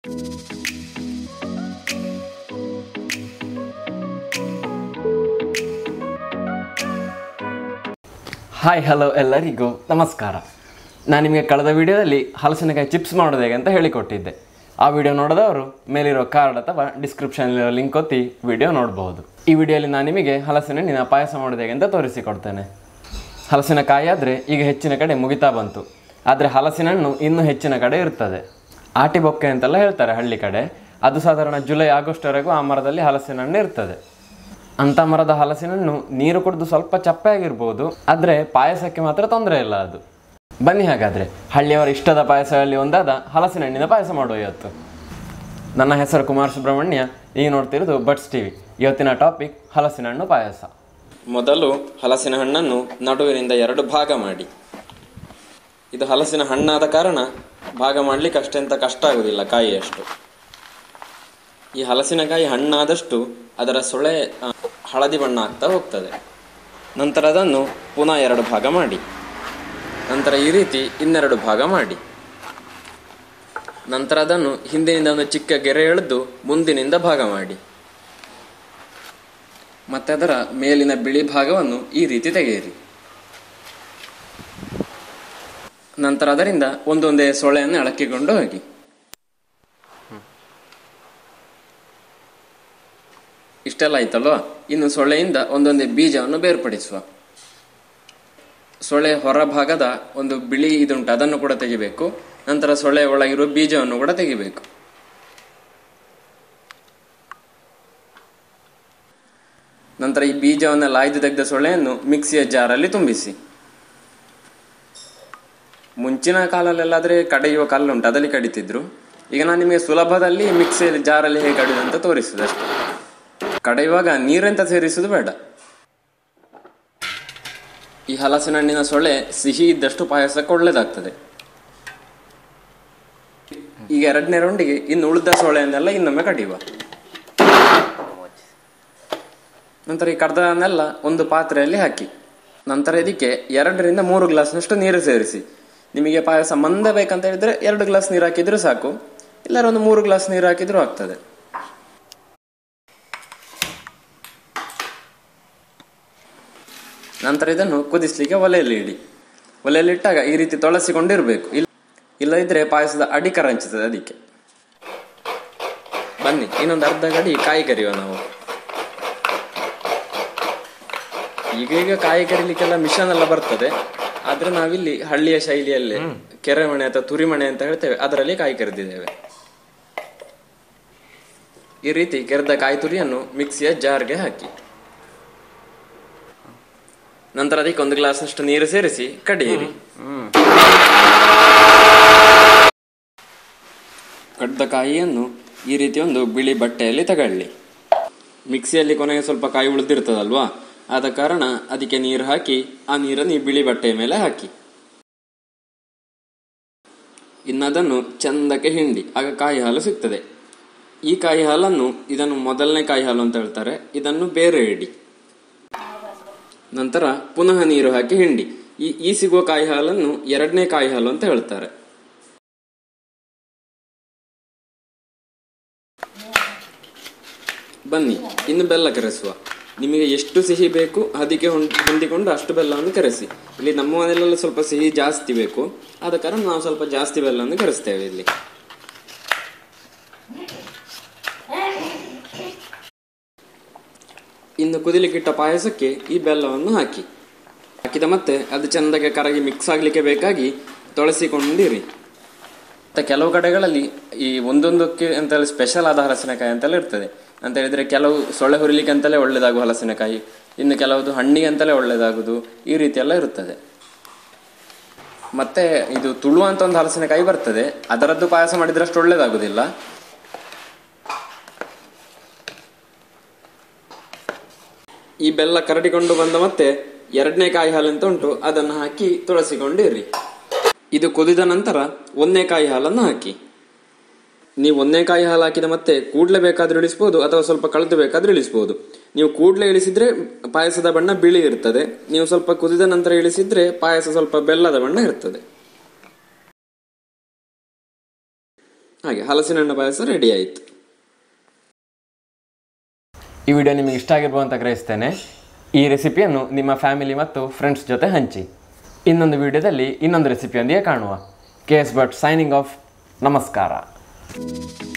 hi hello ಎಲ್ಲರಿಗೂ ನಮಸ್ಕಾರ ನಾನು ನಿಮಗೆ ಕಳೆದ ವಿಡಿಯೋದಲ್ಲಿ ಹಲಸಿನಕಾಯಿ ಚಿಪ್ಸ್ ಮಾಡೋದು ಹೇಗೆ ಅಂತ ಹೇಳಿಕೊಟ್ಟಿದ್ದೆ ಆ ವಿಡಿಯೋ ನೋಡಿದವರು ಮೇಲಿರೋ ಕಾರ್ಡ್ ಅಥವಾ ಡಿಸ್ಕ್ರಿಪ್ಷನಲ್ಲಿರೋ ಲಿಂಕ್ ಒತ್ತಿ ವಿಡಿಯೋ ನೋಡಬಹುದು ಈ ವಿಡಿಯೋಲಿ ನಾನು ನಿಮಗೆ ಹಲಸಿನ ಹಣ್ಣಿನ ಪಾಯಸ ಮಾಡೋದು ಹೇಗೆ ಅಂತ ತೋರಿಸಿಕೊಡ್ತೇನೆ ಹಲಸಿನಕಾಯಿ ಆದರೆ ಈಗ ಹೆಚ್ಚಿನ ಕಡೆ ಮುಗಿತಾ ಬಂತು ಆದರೆ ಹಲಸಿನ ಹಣ್ಣು ಇನ್ನೂ ಹೆಚ್ಚಿನ ಕಡೆ ಇರ್ತದೆ ಆಟಿ ಬೊಕ್ಕೆ ಅಂತೆಲ್ಲ ಹೇಳ್ತಾರೆ ಹಳ್ಳಿ ಕಡೆ ಅದು ಸಾಧಾರಣ ಜುಲೈ ಆಗಸ್ಟ್ವರೆಗೂ ಆ ಮರದಲ್ಲಿ ಹಲಸಿನ ಹಣ್ಣು ಇರ್ತದೆ ಅಂಥ ಮರದ ಹಲಸಿನ ಹಣ್ಣು ನೀರು ಕುಡಿದು ಸ್ವಲ್ಪ ಚಪ್ಪೆ ಆಗಿರ್ಬೋದು ಆದರೆ ಪಾಯಸಕ್ಕೆ ಮಾತ್ರ ತೊಂದರೆ ಇಲ್ಲ ಅದು ಬನ್ನಿ ಹಾಗಾದರೆ ಹಳ್ಳಿಯವರ ಇಷ್ಟದ ಪಾಯಸಗಳಲ್ಲಿ ಒಂದಾದ ಹಲಸಿನ ಹಣ್ಣಿನ ಪಾಯಸ ಮಾಡುವ ಇವತ್ತು ನನ್ನ ಹೆಸರು ಕುಮಾರ್ ಸುಬ್ರಹ್ಮಣ್ಯ ನೀವು ನೋಡ್ತಿರೋದು ಬಟ್ಸ್ ಟಿವಿ ಇವತ್ತಿನ ಟಾಪಿಕ್ ಹಲಸಿನ ಹಣ್ಣು ಪಾಯಸ ಮೊದಲು ಹಲಸಿನ ಹಣ್ಣನ್ನು ನಡುವಿನಿಂದ ಎರಡು ಭಾಗ ಮಾಡಿ ಇದು ಹಲಸಿನ ಹಣ್ಣಾದ ಕಾರಣ ಭಾಗ ಮಾಡಲಿಕ್ಕೆ ಅಷ್ಟೆಂತ ಕಷ್ಟ ಆಗುವುದಿಲ್ಲ ಕಾಯಿಯಷ್ಟು ಈ ಹಲಸಿನಕಾಯಿ ಹಣ್ಣಾದಷ್ಟು ಅದರ ಸೊಳೆ ಆ, ಹಳದಿ ಬಣ್ಣ ಆಗ್ತಾ ಹೋಗ್ತದೆ ನಂತರ ಅದನ್ನು ಪುನಃ ಎರಡು ಭಾಗ ಮಾಡಿ ನಂತರ ಈ ರೀತಿ ಇನ್ನೆರಡು ಭಾಗ ಮಾಡಿ ನಂತರ ಅದನ್ನು ಹಿಂದಿನಿಂದ ಒಂದು ಚಿಕ್ಕ ಗೆರೆ ಎಳೆದು ಮುಂದಿನಿಂದ ಭಾಗ ಮಾಡಿ ಮತ್ತೆ ಅದರ ಮೇಲಿನ ಬಿಳಿ ಭಾಗವನ್ನು ಈ ರೀತಿ ತೆಗೆಯಿರಿ ನಂತರ ಅದರಿಂದ ಒಂದೊಂದೇ ಸೊಳೆಯನ್ನು ಎಳಕಿಕೊಂಡು ಹೋಗಿ ಇಷ್ಟೆಲ್ಲ ಆಯ್ತಲ್ವಾ ಇನ್ನು ಸೊಳ್ಳೆಯಿಂದ ಒಂದೊಂದೇ ಬೀಜವನ್ನು ಬೇರ್ಪಡಿಸುವ ಸೊಳ್ಳೆ ಹೊರಭಾಗದ ಒಂದು ಬಿಳಿ ಇದುಂಟು ಅದನ್ನು ಕೂಡ ತೆಗಿಬೇಕು ನಂತರ ಸೊಳ್ಳೆ ಒಳಗಿರುವ ಬೀಜವನ್ನು ಕೂಡ ತೆಗಿಬೇಕು ನಂತರ ಈ ಬೀಜವನ್ನೆಲ್ಲ ಆಯ್ದು ತೆಗೆದ ಸೊಳ್ಳೆಯನ್ನು ಮಿಕ್ಸಿಯ ಜಾರಲ್ಲಿ ತುಂಬಿಸಿ ಮುಂಚಿನ ಕಾಲಲ್ಲೆಲ್ಲಾದ್ರೆ ಕಡೆಯುವ ಕಲ್ಲುಂಟು ಅದಲ್ಲಿ ಕಡಿತಿದ್ರು ಈಗ ನಾನು ನಿಮಗೆ ಸುಲಭದಲ್ಲಿ ಮಿಕ್ಸಿಯಲ್ಲಿ ಜಾರಲ್ಲಿ ಹೇಗೆ ಕಡಿಯೋದು ಅಂತ ತೋರಿಸುದು ಅಷ್ಟೇ ಕಡೆಯುವಾಗ ನೀರೆಂತ ಸೇರಿಸುದು ಬೇಡ ಈ ಹಲಸಿನ ಹಣ್ಣಿನ ಸೊಳ್ಳೆ ಸಿಹಿ ಇದ್ದಷ್ಟು ಪಾಯಸಕ್ಕೆ ಒಳ್ಳೇದಾಗ್ತದೆ ಈಗ ಎರಡನೇ ರೌಂಡಿಗೆ ಇನ್ನು ಉಳಿದ ಸೊಳ್ಳೆಯನ್ನೆಲ್ಲ ಇನ್ನೊಮ್ಮೆ ಕಡಿಯುವ ನಂತರ ಈ ಕಡ್ದನ್ನೆಲ್ಲ ಒಂದು ಪಾತ್ರೆಯಲ್ಲಿ ಹಾಕಿ ನಂತರ ಇದಕ್ಕೆ ಎರಡರಿಂದ ಮೂರು ಗ್ಲಾಸ್ನಷ್ಟು ನೀರು ಸೇರಿಸಿ ನಿಮಗೆ ಪಾಯಸ ಮಂದ ಬೇಕಂತ ಹೇಳಿದ್ರೆ ಎರಡು ಗ್ಲಾಸ್ ನೀರು ಹಾಕಿದ್ರು ಸಾಕು ಇಲ್ಲಾರ ಒಂದು ಮೂರು ಗ್ಲಾಸ್ ನೀರು ಹಾಕಿದ್ರು ಆಗ್ತದೆ ನಂತರ ಇದನ್ನು ಕುದಿಸ್ಲಿಕ್ಕೆ ಒಲೆಯಲ್ಲಿ ಇಡಿ ಒಲೆಯಲ್ಲಿ ಇಟ್ಟಾಗ ಈ ರೀತಿ ತೊಳಸಿಕೊಂಡಿರ್ಬೇಕು ಇಲ್ಲ ಇಲ್ಲದಿದ್ರೆ ಪಾಯಸದ ಅಡಿ ಕರಂಚುತ್ತದೆ ಅದಕ್ಕೆ ಬನ್ನಿ ಇನ್ನೊಂದು ಅರ್ಧ ಗಡಿ ಕಾಯಿ ಕರಿಯುವ ನಾವು ಈಗ ಈಗ ಕಾಯಿ ಕರಿಲಿಕ್ಕೆಲ್ಲ ಮಿಷನ್ ಎಲ್ಲ ಬರ್ತದೆ ಆದ್ರೆ ನಾವಿಲ್ಲಿ ಹಳ್ಳಿಯ ಶೈಲಿಯಲ್ಲೇ ಕೆರೆಮಣೆ ಅಥವಾ ತುರಿಮಣೆ ಅಂತ ಹೇಳ್ತೇವೆ ಅದರಲ್ಲಿ ಕಾಯಿ ಕರೆದಿದ್ದೇವೆ ಈ ರೀತಿ ಕೆರೆದ ಕಾಯಿ ತುರಿಯನ್ನು ಮಿಕ್ಸಿಯ ಜಾರ್ಗೆ ಹಾಕಿ ನಂತರ ಅದಕ್ಕೆ ಒಂದು ಗ್ಲಾಸ್ನಷ್ಟು ನೀರು ಸೇರಿಸಿ ಕಡಿಯಿರಿ ಕಡ್ದ ಕಾಯಿಯನ್ನು ಈ ರೀತಿ ಒಂದು ಬಿಳಿ ಬಟ್ಟೆಯಲ್ಲಿ ತಗೊಳ್ಳಿ ಮಿಕ್ಸಿಯಲ್ಲಿ ಕೊನೆಗೆ ಸ್ವಲ್ಪ ಕಾಯಿ ಉಳಿದಿರ್ತದಲ್ವಾ ಆದ ಕಾರಣ ಅದಕ್ಕೆ ನೀರು ಹಾಕಿ ಆ ನೀರನ್ನು ಈ ಬಿಳಿ ಬಟ್ಟೆಯ ಮೇಲೆ ಹಾಕಿ ಇನ್ನದನ್ನು ಚಂದಕ್ಕೆ ಹಿಂಡಿ ಆಗ ಕಾಯಿ ಹಾಲು ಸಿಗ್ತದೆ ಈ ಕಾಯಿ ಹಾಲನ್ನು ಇದನ್ನು ಮೊದಲನೇ ಕಾಯಿ ಹಾಲು ಅಂತ ಹೇಳ್ತಾರೆ ಇದನ್ನು ಬೇರೆ ಇಡಿ ನಂತರ ಪುನಃ ನೀರು ಹಾಕಿ ಹಿಂಡಿ ಈ ಈ ಸಿಗುವ ಕಾಯಿ ಹಾಲನ್ನು ಎರಡನೇ ಕಾಯಿ ಹಾಲು ಅಂತ ಹೇಳ್ತಾರೆ ಬನ್ನಿ ಇನ್ನು ಬೆಲ್ಲ ಕರೆಸುವ ನಿಮಗೆ ಎಷ್ಟು ಸಿಹಿ ಬೇಕು ಅದಕ್ಕೆ ಹೊಂದ್- ಹೊಂದಿಕೊಂಡು ಅಷ್ಟು ಬೆಲ್ಲವನ್ನು ಕರೆಸಿ ಇಲ್ಲಿ ನಮ್ಮ ಮನೆಯಲ್ಲೆಲ್ಲ ಸ್ವಲ್ಪ ಸಿಹಿ ಜಾಸ್ತಿ ಬೇಕು ಆದ ಕಾರಣ ನಾವು ಸ್ವಲ್ಪ ಜಾಸ್ತಿ ಬೆಲ್ಲವನ್ನು ಕರೆಸ್ತೇವೆ ಇಲ್ಲಿ ಇನ್ನು ಕುದಿಲಿಕ್ಕಿಟ್ಟ ಪಾಯಸಕ್ಕೆ ಈ ಬೆಲ್ಲವನ್ನು ಹಾಕಿ ಹಾಕಿದ ಮತ್ತೆ ಅದು ಚೆಂದಕ್ಕೆ ಕರಗಿ ಮಿಕ್ಸ್ ಆಗ್ಲಿಕ್ಕೆ ಬೇಕಾಗಿ ತೊಳಸಿಕೊಂಡಿರಿ ಮತ್ತೆ ಕೆಲವು ಕಡೆಗಳಲ್ಲಿ ಈ ಒಂದೊಂದಕ್ಕೆ ಅಂತೇಳಿ ಸ್ಪೆಷಲ್ ಆದ ಹಲಸಿನಕಾಯಿ ಅಂತೆಲ್ಲ ಇರ್ತದೆ ಅಂತ ಹೇಳಿದ್ರೆ ಕೆಲವು ಸೊಳ್ಳೆ ಹುರಿಲಿಕ್ಕೆ ಅಂತಲೇ ಒಳ್ಳೇದಾಗುವ ಹಲಸಿನಕಾಯಿ ಇನ್ನು ಕೆಲವುದು ಹಣ್ಣಿಗೆ ಅಂತಲೇ ಒಳ್ಳೇದಾಗುದು ಈ ರೀತಿ ಎಲ್ಲ ಇರುತ್ತದೆ ಮತ್ತೆ ಇದು ತುಳು ಅಂತ ಒಂದು ಹಲಸಿನಕಾಯಿ ಬರ್ತದೆ ಅದರದ್ದು ಪಾಯಸ ಮಾಡಿದ್ರೆ ಅಷ್ಟು ಒಳ್ಳೇದಾಗುದಿಲ್ಲ ಈ ಬೆಲ್ಲ ಕರಡಿಕೊಂಡು ಬಂದ ಮತ್ತೆ ಎರಡನೇ ಕಾಯಿ ಹಾಲು ಅಂತ ಉಂಟು ಅದನ್ನು ಹಾಕಿ ತುಳಸಿಕೊಂಡಿರಿ ಇದು ಕುದಿದ ನಂತರ ಒಂದನೇ ಕಾಯಿ ಹಾಲನ್ನು ಹಾಕಿ ನೀವು ಒಂದನೇ ಕಾಯಿ ಹಾಲು ಹಾಕಿದ ಮತ್ತೆ ಕೂಡ್ಲೆ ಬೇಕಾದ್ರೂ ಇಳಿಸ್ಬೋದು ಅಥವಾ ಸ್ವಲ್ಪ ಕಳೆದು ಬೇಕಾದ್ರೂ ಇಳಿಸ್ಬೋದು ನೀವು ಕೂಡ್ಲೆ ಇಳಿಸಿದ್ರೆ ಪಾಯಸದ ಬಣ್ಣ ಬಿಳಿ ಇರ್ತದೆ ನೀವು ಸ್ವಲ್ಪ ಕುದಿದ ನಂತರ ಇಳಿಸಿದ್ರೆ ಪಾಯಸ ಸ್ವಲ್ಪ ಬೆಲ್ಲದ ಬಣ್ಣ ಇರ್ತದೆ ಹಾಗೆ ಹಲಸಿನ ಹಣ್ಣು ಪಾಯಸ ರೆಡಿ ಆಯಿತು ಈ ವಿಡಿಯೋ ನಿಮಗೆ ಇಷ್ಟ ಆಗಿರ್ಬೋದು ಅಂತ ಗ್ರಹಿಸ್ತೇನೆ ಈ ರೆಸಿಪಿಯನ್ನು ನಿಮ್ಮ ಫ್ಯಾಮಿಲಿ ಮತ್ತು ಫ್ರೆಂಡ್ಸ್ ಜೊತೆ ಹಂಚಿ ಇನ್ನೊಂದು ವಿಡಿಯೋದಲ್ಲಿ ಇನ್ನೊಂದು ರೆಸಿಪಿಯೊಂದಿಗೆ ಕಾಣುವ K S Bhat signing off ನಮಸ್ಕಾರ